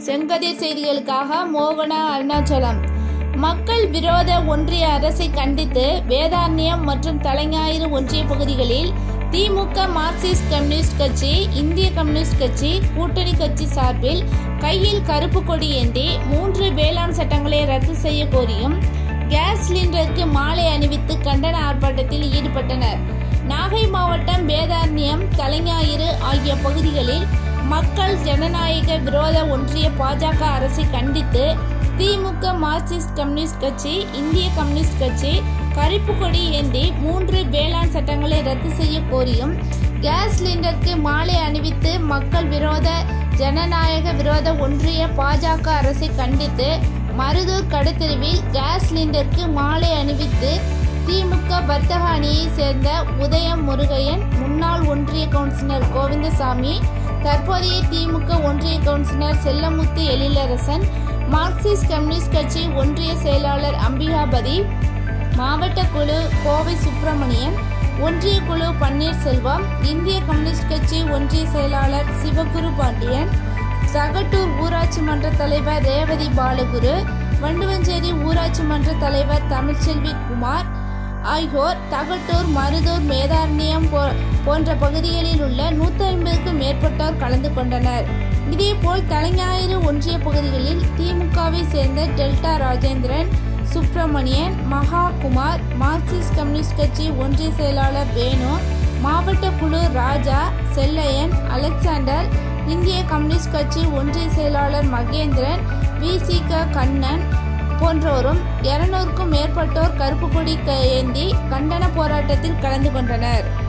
செங்கதிர் செய்திகளுக்காக மோகனா அருணாச்சலம் மக்கள் விரோத ஒன்றிய அரசை கண்டித்து வேதாரண்யம் மற்றும் தலைஞாயிறு ஒன்றிய பகுதிகளில் திமுக மார்க்சிஸ்ட் கம்யூனிஸ்ட் கட்சி இந்திய கம்யூனிஸ்ட் கட்சி கூட்டணி கட்சி சார்பில் கையில் கருப்பு கொடி ஏந்தி மூன்று வேளாண் சட்டங்களை ரத்து செய்ய கோரியும் கேஸ் சிலிண்டருக்கு மாலை அணிவித்து கண்டன ஆர்ப்பாட்டத்தில் ஈடுபட்டனர் நாகை மாவட்டம் வேதாரண்யம் தலைஞாயிறு ஆகிய பகுதிகளில் மக்கள் ஜனநாயக விரோத ஒன்றிய பாஜக அரசை கண்டித்து திமுக மார்க்சிஸ்ட் கம்யூனிஸ்ட் கட்சி இந்திய கம்யூனிஸ்ட் கட்சி கருப்பு கொடி ஏந்தி மூன்று வேளாண் சட்டங்களை ரத்து செய்ய கோரியும் கேஸ் சிலிண்டருக்கு மாலை அணிவித்து மக்கள் விரோத ஜனநாயக விரோத ஒன்றிய பாஜக அரசை கண்டித்து மருதூர் கடுத்தெருவில் கேஸ் சிலிண்டருக்கு மாலை அணிவித்து திமுக வர்த்தக அணியை சேர்ந்த உதயம் முருகையன் முன்னாள் ஒன்றிய கவுன்சிலர் கோவிந்தசாமி தற்போதைய திமுக ஒன்றிய councillor Sellamuthu Ezhilarasan Marxist communist கட்சி ஒன்றிய செயலாளர் அம்பிகாபதி மாவட்ட குழு கோவை சுப்பிரமணியன் ஒன்றிய குழு பன்னீர்செல்வம் இந்திய கம்யூனிஸ்ட் கட்சி ஒன்றிய செயலாளர் சிவகுரு பாண்டியன் சகட்டூர் ஊராட்சி மன்ற தலைவர் ரேவதி பாலகுரு வண்டுவஞ்சேரி ஊராட்சி மன்ற தலைவர் தமிழ்ச்செல்வி குமார் ஆகியோர் தகட்டூர் மருதூர் மேதாரண்யம் போன்ற பகுதிகளில் உள்ள நூற்றி ஐம்பதுக்கும் மேற்பட்டோர் கலந்து கொண்டனர் இதேபோல் தலைஞாயிறு ஒன்றிய பகுதிகளில் திமுகவை சேர்ந்த டெல்டா ராஜேந்திரன் சுப்பிரமணியன் மகா குமார் மார்க்சிஸ்ட் கம்யூனிஸ்ட் கட்சி ஒன்றிய செயலாளர் வேணு மாவட்ட குழு ராஜா செல்லையன் அலெக்சாண்டர் இந்திய கம்யூனிஸ்ட் கட்சி ஒன்றிய செயலாளர் மகேந்திரன் விசிக கண்ணன் போன்றோரும் இருநூறுக்கும் மேற்பட்டோர் கருப்பு கொடி ஏந்தி கண்டன போராட்டத்தில் கலந்து கொண்டனர்